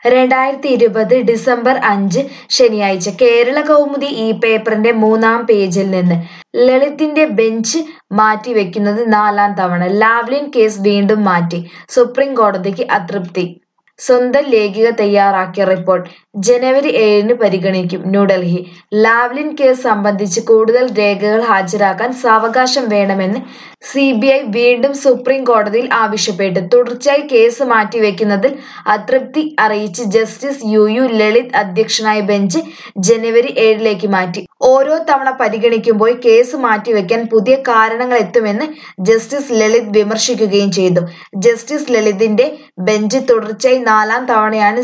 രണ്ടായിരത്തി ഇരുപത് ഡിസംബർ അഞ്ച് ശനിയാഴ്ച കേരള കൗമുദി ഈ പേപ്പറിന്റെ മൂന്നാം പേജിൽ നിന്ന് ലളിതിന്റെ ബെഞ്ച് മാറ്റിവെക്കുന്നത് നാലാം തവണ ലാവ്ലിൻ കേസ് വീണ്ടും മാറ്റി സുപ്രീം കോടതിക്ക് അതൃപ്തി സ്വന്തം ലേഖിക തയ്യാറാക്കിയ റിപ്പോർട്ട് ജനുവരി ഏഴിന് പരിഗണിക്കും ന്യൂഡൽഹി ലാവ്ലിൻ കേസ് സംബന്ധിച്ച് കൂടുതൽ രേഖകൾ ഹാജരാക്കാൻ സാവകാശം വേണമെന്ന് സി ബി ഐ വീണ്ടും സുപ്രീം കോടതിയിൽ ആവശ്യപ്പെട്ടു തുടർച്ചയായി കേസ് മാറ്റിവെക്കുന്നതിൽ അതൃപ്തി അറിയിച്ച് ജസ്റ്റിസ് യു യു ലളിത് അധ്യക്ഷനായ ബെഞ്ച് ജനുവരി ഏഴിലേക്ക് മാറ്റി ഓരോ തവണ പരിഗണിക്കുമ്പോൾ കേസ് മാറ്റിവെക്കാൻ പുതിയ കാരണങ്ങൾ എത്തുമെന്ന് ജസ്റ്റിസ് ലളിത് വിമർശിക്കുകയും ചെയ്തു ജസ്റ്റിസ് ലളിതിന്റെ ബെഞ്ച് തുടർച്ചയായി നാലാം തവണയാണ്